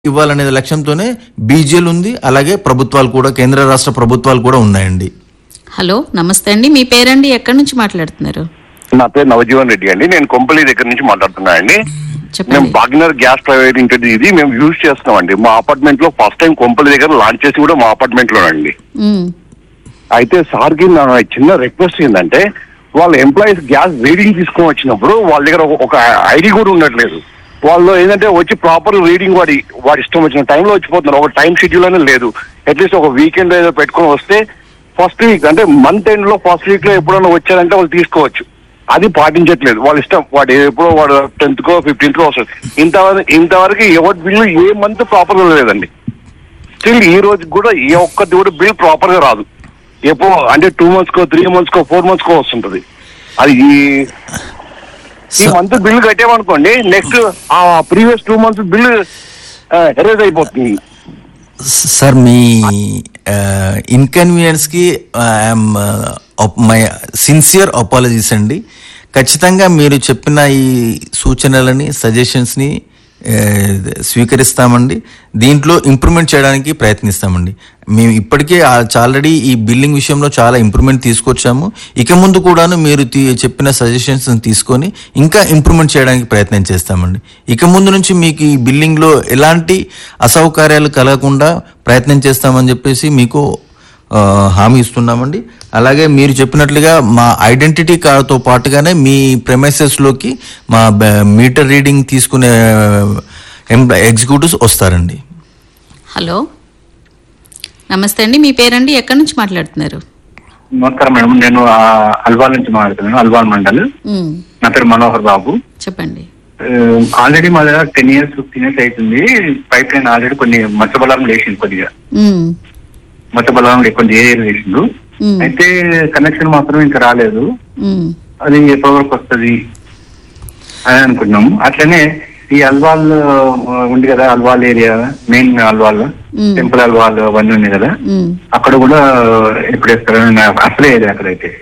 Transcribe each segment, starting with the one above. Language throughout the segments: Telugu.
ఇవ్వాలనే లక్ష్యంతోనే బీజేలు ఉంది అలాగే ప్రభుత్వాలు కూడా కేంద్ర రాష్ట్ర ప్రభుత్వాలు కూడా ఉన్నాయండి హలో నమస్తే అండి మీ పేరండి ఎక్కడి నుంచి మాట్లాడుతున్నారు నా పేరు నవజీవన్ రెడ్డి అండి నేను కొంపల్లి దగ్గర నుంచి మాట్లాడుతున్నా అండి మేము చెప్పండి బాగ్నర్ గ్యాస్ ప్రైవేట్ లిమిటెడ్ ఇది మేము యూజ్ చేస్తున్నాం అండి మా అపార్ట్మెంట్ లో ఫస్ట్ టైం కొంపల్లి దగ్గర లాంచ్ చేసి కూడా మా అపార్ట్మెంట్ లో అండి ఉమ్, అయితే సార్ కి నా చిన్న రిక్వెస్ట్ ఏంటంటే వాళ్ళ ఎంప్లాయీస్ గ్యాస్ రీడింగ్ తీసుకొని వచ్చినప్పుడు వాళ్ళ దగ్గర ఒక- ఒక ఐడి కూడా ఉండట్లేదు వాళ్ళు ఏంటంటే వచ్చి ప్రాపర్ రీడింగ్ వాడి వాడి ఇష్టం వచ్చిన టైంలో వచ్చిపోతున్నారు ఒక టైం షెడ్యూల్ అనేది లేదు అట్లీస్ట్ ఒక వీకెండ్ ఏదో పెట్టుకొని వస్తే ఫస్ట్ వీక్ అంటే మంత్ ఎండ్ లో ఫస్ట్ వీక్ లో ఎప్పుడైనా వచ్చారంటే వాళ్ళు తీసుకోవచ్చు అది పాటించట్లేదు వాళ్ళ ఇష్టం వాడు ఎప్పుడో వాడు టెన్త్ కో ఫిఫ్టీన్త్ కో వస్తుంది ఇంతవరకు ఇంతవరకు ఎవరి బిల్లు ఏ మంత్ ప్రాపర్ గా లేదండి స్టిల్ ఈ రోజు కూడా ఏ ఒక్కటి కూడా బిల్ ప్రాపర్ గా రాదు ఎప్పుడు అంటే టూ మంత్స్ కో త్రీ మంత్స్ కో ఫోర్ మంత్స్ కో వస్తుంటది అది ఈ ఈ స- మంత్ బిల్ కట్టామనుకోండి నెక్స్ట్ ఆ previous two months bill erase అయిపోతుంది సార్ మీ ఇన్కన్వీనియన్స్ కి ఐఎమ్ మై సిన్సియర్ అపాలజీస్ అండి ఖచ్చితంగా మీరు చెప్పిన ఈ సూచనలని సజెషన్స్ ని ఆ, స్వీకరిస్తామండి దీంట్లో ఇంప్రూవ్మెంట్ చేయడానికి ప్రయత్నిస్తామండి మేము ఇప్పటికే ఆల్రెడీ ఈ బిల్లింగ్ విషయంలో చాలా ఇంప్రూవ్మెంట్ తీసుకొచ్చాము ఇక ముందు కూడాను మీరు తీ- చెప్పిన సజెషన్స్ తీసుకొని ఇంకా ఇంప్రూవ్మెంట్ చేయడానికి ప్రయత్నం చేస్తామండి ఇక ముందు నుంచి మీకు ఈ బిల్లింగ్లో ఎలాంటి అసౌకర్యాలు కలగకుండా ప్రయత్నం చేస్తామని చెప్పేసి మీకు ఆ, హామీ ఇస్తున్నామండి అలాగే మీరు చెప్పినట్లుగా మా ఐడెంటిటీ కార్డుతో పాటుగానే మీ premises లోకి మా బ- మీటర్ రీడింగ్ తీసుకునే ఎంప్లాయ్ ఎగ్జిక్యూటివ్స్ వస్తారండి హలో నమస్తే అండి మీ పేరండి ఎక్కడి నుంచి మాట్లాడుతున్నారు నమస్కారం మేడం నేను ఆ, అల్వాల్ నుంచి మాట్లాడుతున్నాను అల్వాల్ మండల్ ఉమ్, నా పేరు మనోహర్ బాబు చెప్పండి ఆల్రెడీ మా దగ్గర టెన్ ఇయర్స్ ఫిఫ్టీన్ ఇయర్స్ అవుతుంది పైప్ లైన్ ఆల్రెడీ కొన్ని మచ్చబలారం లేచింది కొద్దిగా ఉమ్, మచ్చబలారం కొన్ని ఏరియా వేసిండు ఉమ్, అయితే కనెక్షన్ మాత్రం ఇంకా రాలేదు ఉమ్, అది ఎప్పటి వరకు వస్తుంది అని అనుకున్నాము అట్లనే ఈ అల్వాల్ ఆ, ఉంది కదా అల్వాల్ ఏరియా మెయిన్ అల్వాల్ మ్మ్. టెంపుల్ అల్వాల్ అవన్నీ ఉన్నాయి కదా ఉమ్. అక్కడ కూడా ఎప్పుడు వేస్తారని నాకు అసలే ఏరియా అక్కడైతే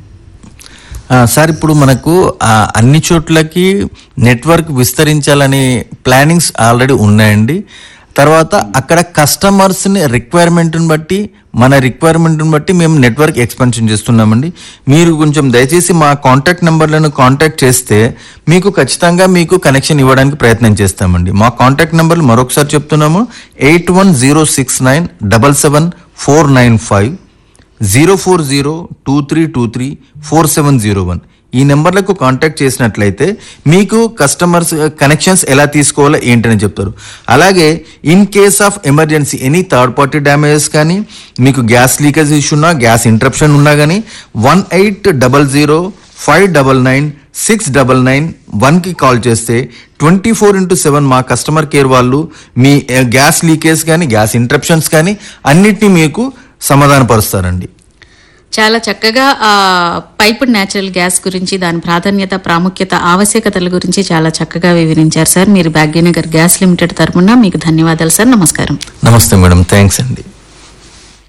ఆ, సార్ ఇప్పుడు మనకు ఆ, అన్ని చోట్లకి నెట్వర్క్ విస్తరించాలనే ప్లానింగ్స్ ఆల్రెడీ ఉన్నాయండి తర్వాత అక్కడ కస్టమర్స్ని రిక్వైర్మెంట్ని బట్టి మన రిక్వైర్మెంట్ని బట్టి మేము నెట్వర్క్ ఎక్స్పెన్షన్ చేస్తున్నామండి మీరు కొంచెం దయచేసి మా కాంటాక్ట్ నెంబర్లను కాంటాక్ట్ చేస్తే మీకు ఖచ్చితంగా మీకు కనెక్షన్ ఇవ్వడానికి ప్రయత్నం చేస్తామండి మా కాంటాక్ట్ నెంబర్లు మరొకసారి చెప్తున్నాము eight one zero six nine double seven four nine five zero four zero two three two three four seven zero one ఈ నెంబర్లకు కాంటాక్ట్ చేసినట్లయితే మీకు కస్టమర్స్ కనెక్షన్స్ ఎలా తీసుకోవాలో ఏంటని చెప్తారు అలాగే in case of emergency any third party damages కానీ మీకు గ్యాస్ లీకేజ్ ఇష్యూ ఉన్నా గ్యాస్ ఇంటరప్షన్ ఉన్నా కానీ one eight double zero five double nine six double nine వన్కి కాల్ చేస్తే ట్వంటీ ఫోర్ ఇంటూ సెవెన్ మా కస్టమర్ కేర్ వాళ్ళు మీ eh, గ్యాస్ లీకేజ్ కానీ గ్యాస్ ఇంటరప్షన్స్ కానీ అన్నిటినీ మీకు సమాధానపరుస్తారండి చాలా చక్కగా ఆ పైపుడ్ న్యాచురల్ గ్యాస్ గురించి దాని ప్రాధాన్యత ప్రాముఖ్యత ఆవశ్యకతల గురించి చాలా చక్కగా వివరించారు సార్ మీరు భాగ్యనగర్ గ్యాస్ లిమిటెడ్ తరపున మీకు ధన్యవాదాలు సార్ నమస్కారం నమస్తే మేడం థ్యాంక్స్ అండి